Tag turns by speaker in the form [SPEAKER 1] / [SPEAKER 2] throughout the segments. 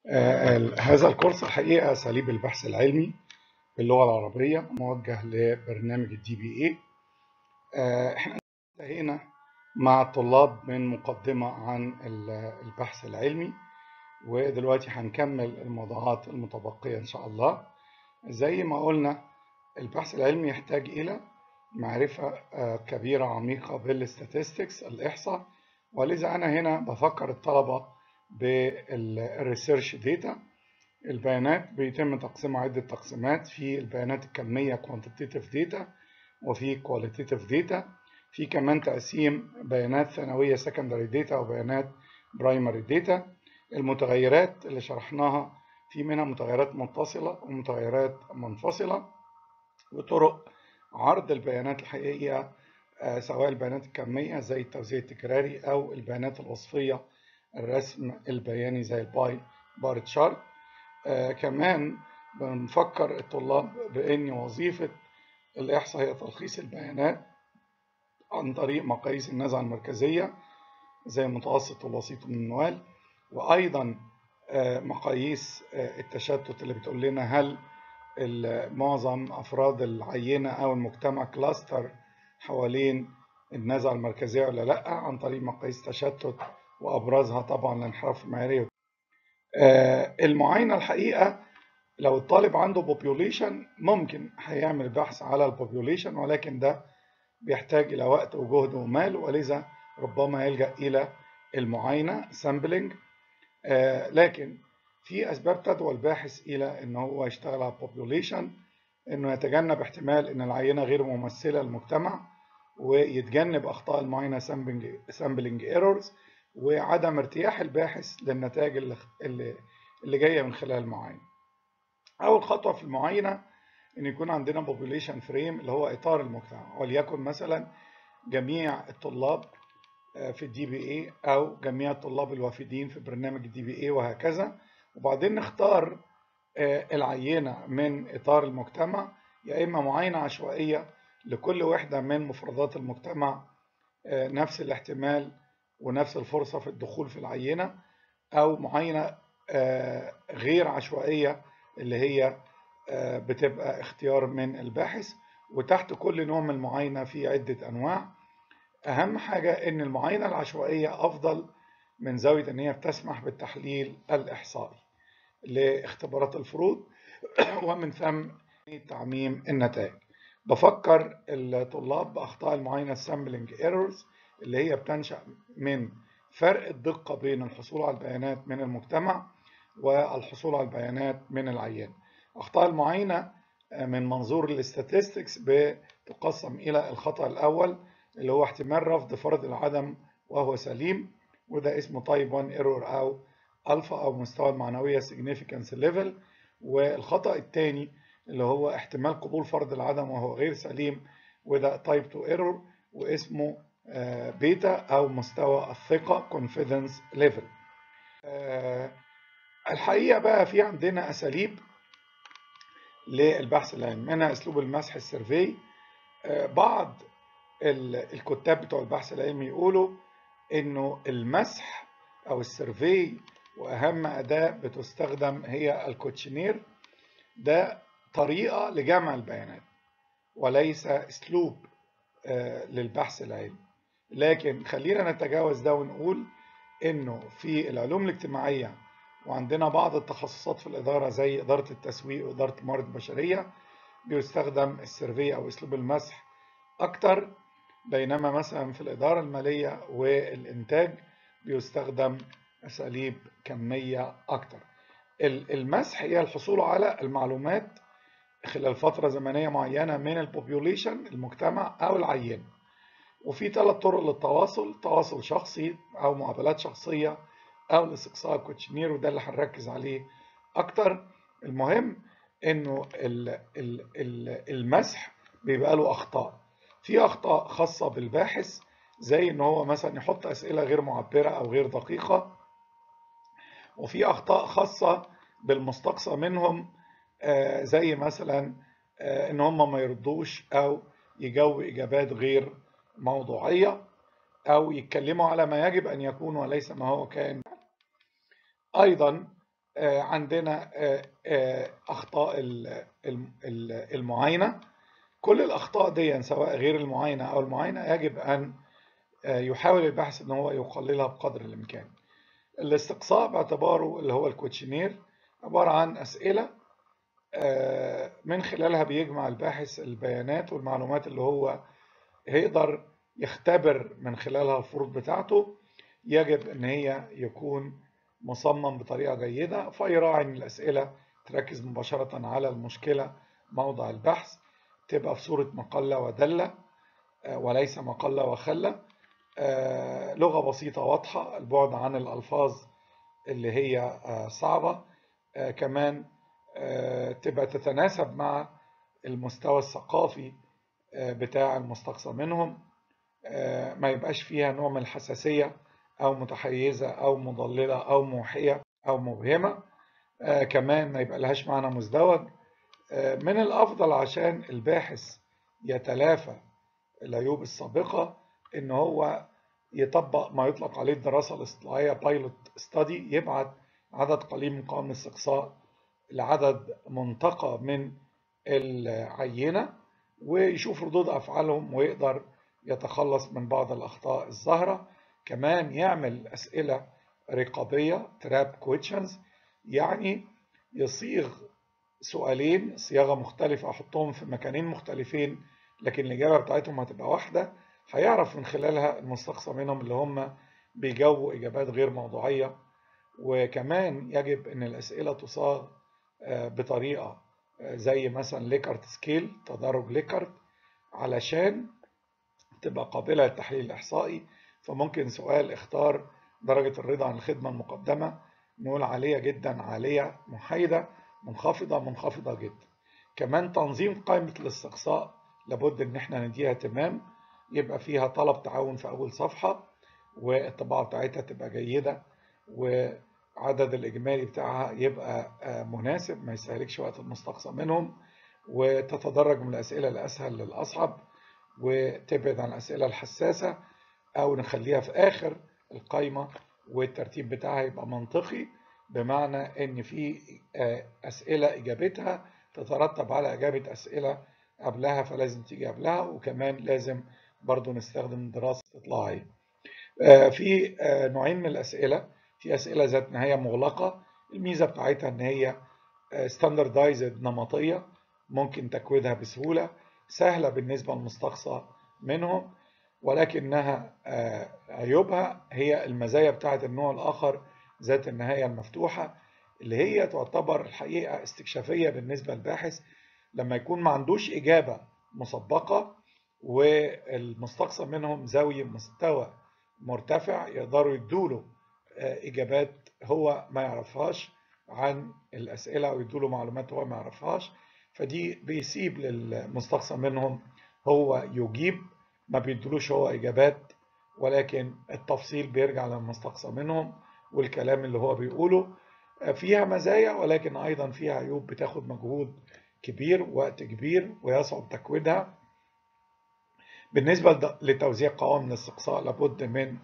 [SPEAKER 1] هذا الكورس الحقيقة أساليب البحث العلمي باللغة العربية موجه لبرنامج الدي بي اي احنا انتهينا مع الطلاب من مقدمة عن البحث العلمي ودلوقتي هنكمل الموضوعات المتبقية إن شاء الله زي ما قلنا البحث العلمي يحتاج إلى معرفة كبيرة عميقة بالستاتستكس الإحصاء ولذا أنا هنا بفكر الطلبة بالريسيرش داتا البيانات بيتم تقسيمها عدة تقسيمات في البيانات الكمية quantitative data وفي qualitative data في كمان تقسيم بيانات ثانوية secondary data وبيانات primary data المتغيرات اللي شرحناها في منها متغيرات متصلة ومتغيرات منفصلة وطرق عرض البيانات الحقيقية سواء البيانات الكمية زي التوزيع التكراري أو البيانات الوصفية الرسم البياني زي الباي بار تشارت آه كمان بنفكر الطلاب بأن وظيفة الإحصاء هي تلخيص البيانات عن طريق مقاييس النزعة المركزية زي المتوسط والوسيط والمنوال وأيضا آه مقاييس آه التشتت اللي بتقول لنا هل معظم أفراد العينة أو المجتمع كلاستر حوالين النزعة المركزية ولا لأ عن طريق مقاييس تشتت وأبرزها طبعا الانحراف المعياري المعاينة الحقيقة لو الطالب عنده population ممكن هيعمل بحث على البوبيوليشن ولكن ده بيحتاج إلى وقت وجهد ومال ولذا ربما يلجأ إلى المعاينة sampling لكن في أسباب تدعو الباحث إلى إن هو يشتغل على population إنه يتجنب احتمال إن العينة غير ممثلة للمجتمع ويتجنب أخطاء المعاينة sampling errors وعدم ارتياح الباحث للنتائج اللي, اللي جايه من خلال المعاينه. اول خطوه في المعاينه ان يكون عندنا population frame اللي هو اطار المجتمع وليكن مثلا جميع الطلاب في الدي بي اي او جميع الطلاب الوافدين في برنامج الدي بي اي وهكذا وبعدين نختار العينه من اطار المجتمع يا اما معاينه عشوائيه لكل وحده من مفردات المجتمع نفس الاحتمال ونفس الفرصة في الدخول في العينة أو معاينة غير عشوائية اللي هي بتبقى اختيار من الباحث وتحت كل نوع من المعاينة في عدة أنواع أهم حاجة إن المعاينة العشوائية أفضل من زاوية إن هي بتسمح بالتحليل الإحصائي لاختبارات الفروض ومن ثم تعميم النتائج بفكر الطلاب بأخطاء المعاينة السامبلنج ايرورز اللي هي بتنشأ من فرق الدقة بين الحصول على البيانات من المجتمع والحصول على البيانات من العيان أخطاء المعاينة من منظور الاستاتستكس بتقسم إلى الخطأ الأول اللي هو احتمال رفض فرض العدم وهو سليم وده اسمه تايب 1 ايرور أو ألفا أو مستوى المعنوية significance level والخطأ الثاني اللي هو احتمال قبول فرض العدم وهو غير سليم وده تايب 2 ايرور واسمه بيتا أو مستوى الثقة confidence level الحقيقة بقى في عندنا أساليب للبحث العلمي منها أسلوب المسح السيرفي بعض الكتاب بتوع البحث العلمي يقولوا إنه المسح أو السيرفي وأهم أداة بتستخدم هي الكوتشنير ده طريقة لجمع البيانات وليس أسلوب للبحث العلمي لكن خلينا نتجاوز ده ونقول انه في العلوم الاجتماعية وعندنا بعض التخصصات في الإدارة زي إدارة التسويق وإدارة الموارد البشرية بيستخدم السيرفي أو أسلوب المسح أكتر بينما مثلا في الإدارة المالية والإنتاج بيستخدم أساليب كمية أكتر المسح هي الحصول على المعلومات خلال فترة زمنية معينة من البوبيوليشن المجتمع أو العينة وفي ثلاث طرق للتواصل تواصل شخصي أو مقابلات شخصية أو الاستقصاء الكوتشنير وده اللي هنركز عليه أكتر المهم إنه المسح بيبقى له أخطاء في أخطاء خاصة بالباحث زي إن هو مثلا يحط أسئلة غير معبرة أو غير دقيقة وفي أخطاء خاصة بالمستقصى منهم زي مثلا إن هم ما يردوش أو يجاوبوا إجابات غير موضوعية أو يتكلموا على ما يجب أن يكون وليس ما هو كان أيضا عندنا أخطاء المعاينة كل الأخطاء دي سواء غير المعاينة أو المعاينة يجب أن يحاول الباحث أن هو يقللها بقدر الإمكان الاستقصاء باعتباره اللي هو الكوتشينير عبارة عن أسئلة من خلالها بيجمع الباحث البيانات والمعلومات اللي هو هيقدر يختبر من خلالها الفروض بتاعته يجب ان هي يكون مصمم بطريقة جيدة فيراعي ان الاسئلة تركز مباشرة على المشكلة موضع البحث تبقى في صورة مقلة ودلة وليس مقلة وخلة لغة بسيطة واضحة البعد عن الألفاظ اللي هي صعبة كمان تبقى تتناسب مع المستوى الثقافي بتاع المستقصى منهم ما يبقاش فيها نوع من الحساسية أو متحيزة أو مضللة أو موحية أو مبهمة كمان ما يبقى لهاش معنى مزدوج من الأفضل عشان الباحث يتلافى العيوب السابقة إن هو يطبق ما يطلق عليه الدراسة الاصطلاحية بايلوت ستادي يبعت عدد قليل من قوائم الاستقصاء لعدد منتقى من العينة ويشوف ردود أفعالهم ويقدر يتخلص من بعض الأخطاء الظاهرة كمان يعمل أسئلة رقابية تراب كويتشنز يعني يصيغ سؤالين صياغة مختلفة أحطهم في مكانين مختلفين لكن الإجابة بتاعتهم هتبقى واحدة هيعرف من خلالها المستقصى منهم اللي هم بيجاوبوا إجابات غير موضوعية وكمان يجب أن الأسئلة تصاغ بطريقة زي مثلا ليكارت سكيل تدرج ليكارت علشان تبقى قابلة للتحليل الإحصائي فممكن سؤال اختار درجة الرضا عن الخدمة المقدمة نقول عالية جدا عالية محايدة منخفضة منخفضة جدا كمان تنظيم قائمة الاستقصاء لابد ان احنا نديها اهتمام يبقى فيها طلب تعاون في اول صفحة والطباعة بتاعتها تبقى جيدة وعدد الاجمالي بتاعها يبقى مناسب ما يستهلكش وقت المستقصى منهم وتتدرج من الاسئلة الاسهل للاصعب وتبعد عن الاسئلة الحساسة او نخليها في اخر القائمة والترتيب بتاعها يبقى منطقي بمعنى ان في اسئلة اجابتها تترتب على اجابة اسئلة قبلها فلازم تيجي قبلها وكمان لازم برضو نستخدم دراسة اطلاعية في نوعين من الاسئلة في اسئلة ذات نهاية مغلقة الميزة بتاعتها ان هي ستاندردايزد نمطية ممكن تكويدها بسهولة سهلة بالنسبة للمستقصى منهم ولكنها عيوبها هي المزايا بتاعت النوع الآخر ذات النهاية المفتوحة اللي هي تعتبر الحقيقة استكشافية بالنسبة للباحث لما يكون ما عندوش إجابة مسبقة والمستقصى منهم ذوي مستوى مرتفع يقدروا يدوله إجابات هو ما يعرفهاش عن الأسئلة أو يدوله معلومات هو ما يعرفهاش فدي بيسيب للمستقصى منهم هو يجيب ما بيدلوش هو إجابات ولكن التفصيل بيرجع للمستقصى منهم والكلام اللي هو بيقوله فيها مزايا ولكن أيضا فيها عيوب بتاخد مجهود كبير وقت كبير ويصعب تكويدها بالنسبة لتوزيع قوائم الاستقصاء لابد من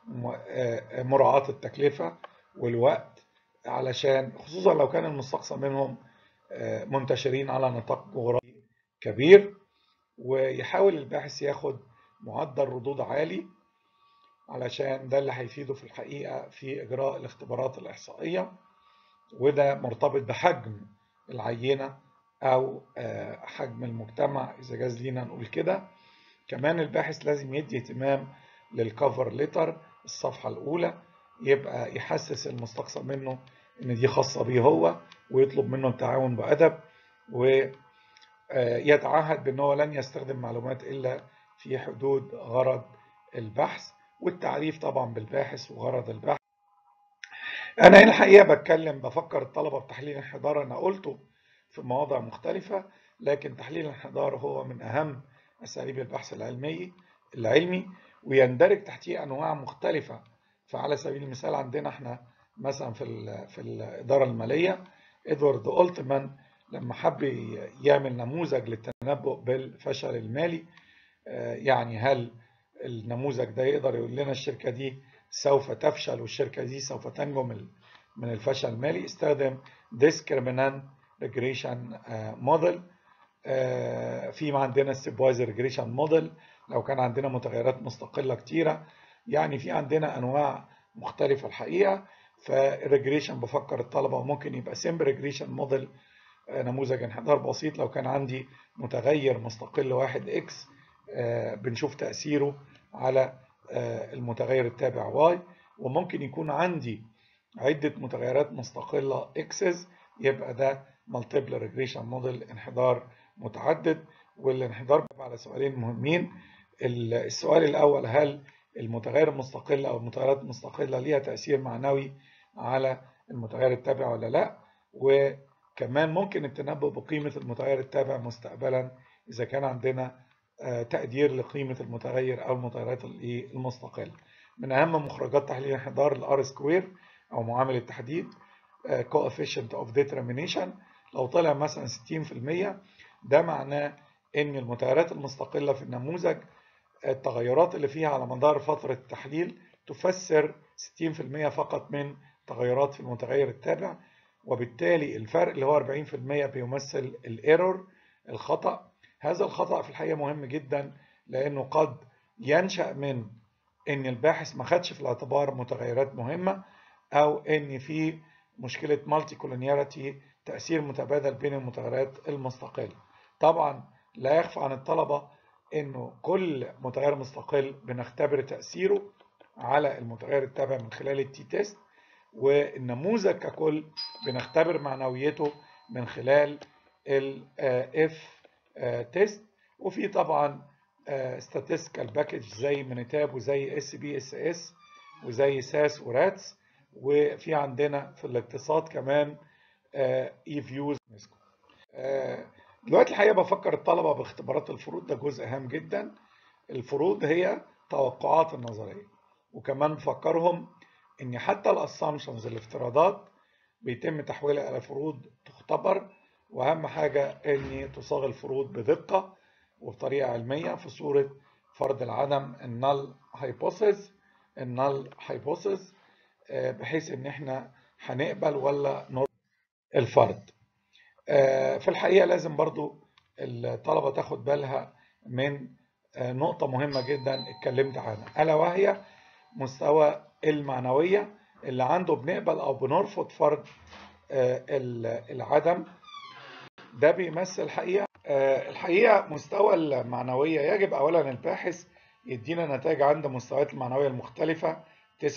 [SPEAKER 1] مراعاة التكلفة والوقت علشان خصوصا لو كان المستقصى منهم منتشرين على نطاق جغرافي كبير ويحاول الباحث ياخد معدل ردود عالي علشان ده اللي هيفيده في الحقيقة في إجراء الاختبارات الإحصائية وده مرتبط بحجم العينة أو حجم المجتمع إذا جاز لينا نقول كده كمان الباحث لازم يدي اهتمام للكفر ليتر الصفحة الأولى يبقى يحسس المستقصى منه إن دي خاصة بيه هو ويطلب منه التعاون بأدب ويتعهد بأنه هو لن يستخدم معلومات إلا في حدود غرض البحث والتعريف طبعا بالباحث وغرض البحث أنا هنا الحقيقة بتكلم بفكر الطلبة بتحليل الانحدار أنا قلته في مواضع مختلفة لكن تحليل الانحدار هو من أهم أساليب البحث العلمي العلمي ويندرج تحتيه أنواع مختلفة فعلى سبيل المثال عندنا احنا مثلا في في الإدارة المالية إدوارد أولتمان لما حب يعمل نموذج للتنبؤ بالفشل المالي يعني هل النموذج ده يقدر يقول لنا الشركة دي سوف تفشل والشركة دي سوف تنجم من الفشل المالي استخدم discriminant regression model في عندنا stepwise regression model لو كان عندنا متغيرات مستقلة كتيرة يعني في عندنا أنواع مختلفة الحقيقة فالريجريشن بفكر الطلبة ممكن يبقى سمبل ريجريشن موديل نموذج انحدار بسيط لو كان عندي متغير مستقل واحد اكس بنشوف تأثيره على المتغير التابع واي وممكن يكون عندي عدة متغيرات مستقلة اكسز يبقى ده مالتيبل ريجريشن موديل انحدار متعدد والانحدار بيبقى على سؤالين مهمين السؤال الأول هل المتغير المستقل أو المتغيرات المستقلة ليها تأثير معنوي على المتغير التابع ولا لا وكمان ممكن التنبؤ بقيمة المتغير التابع مستقبلا إذا كان عندنا تقدير لقيمة المتغير أو المتغيرات المستقلة من أهم مخرجات تحليل الانحدار الار سكوير أو معامل التحديد coefficient of determination لو طلع مثلا 60% ده معناه إن المتغيرات المستقلة في النموذج التغيرات اللي فيها على مدار فترة التحليل تفسر 60% فقط من تغيرات في المتغير التابع وبالتالي الفرق اللي هو 40% بيمثل الايرور الخطأ هذا الخطأ في الحقيقة مهم جدا لأنه قد ينشأ من إن الباحث ما خدش في الاعتبار متغيرات مهمة أو إن في مشكلة مالتي كولونياريتي تأثير متبادل بين المتغيرات المستقلة طبعا لا يخفى عن الطلبة إنه كل متغير مستقل بنختبر تأثيره على المتغير التابع من خلال التي تيست والنموذج ككل بنختبر معنويته من خلال الاف تيست وفي طبعا statistical باكج زي مينيتاب وزي اس بي اس اس وزي ساس وراتس وفي عندنا في الاقتصاد كمان اي فيوز دلوقتي الحقيقه بفكر الطلبه باختبارات الفروض ده جزء هام جدا الفروض هي توقعات النظريه وكمان بفكرهم ان حتى الاسامبشنز الافتراضات بيتم تحويلها الى فروض تختبر واهم حاجه ان تصاغ الفروض بدقه وبطريقه علميه في صوره فرض العدم النال هايبوثيز النال هايبوثيز بحيث ان احنا هنقبل ولا نرفض الفرض في الحقيقه لازم برضو الطلبه تاخد بالها من نقطه مهمه جدا اتكلمت عنها الا وهي مستوى المعنويه اللي عنده بنقبل او بنرفض فرض العدم ده بيمثل الحقيقه الحقيقه مستوى المعنويه يجب اولا الباحث يدينا نتائج عند مستويات المعنويه المختلفه 99%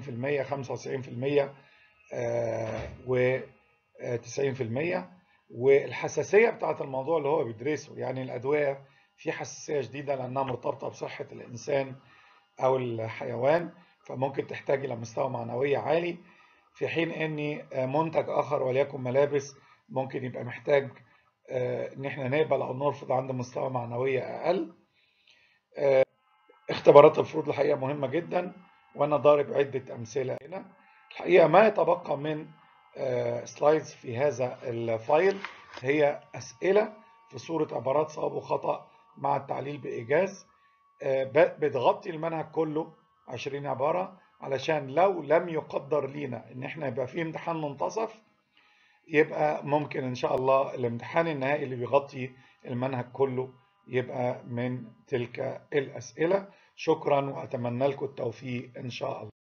[SPEAKER 1] 95% و 90% والحساسيه بتاعت الموضوع اللي هو بيدرسه يعني الادويه في حساسيه شديده لانها مرتبطه بصحه الانسان او الحيوان فممكن تحتاج الى مستوى معنويه عالي في حين ان منتج اخر وليكن ملابس ممكن يبقى محتاج ان احنا نقبل او نرفض عند مستوى معنويه اقل اختبارات الفروض الحقيقه مهمه جدا وانا ضارب عده امثله هنا الحقيقه ما يتبقى من سلايدز في هذا الفايل هي اسئله في صوره عبارات صواب وخطا مع التعليل بايجاز بتغطي المنهج كله 20 عباره علشان لو لم يقدر لينا ان احنا يبقى في امتحان منتصف يبقى ممكن ان شاء الله الامتحان النهائي اللي بيغطي المنهج كله يبقى من تلك الاسئله شكرا واتمنى لكم التوفيق ان شاء الله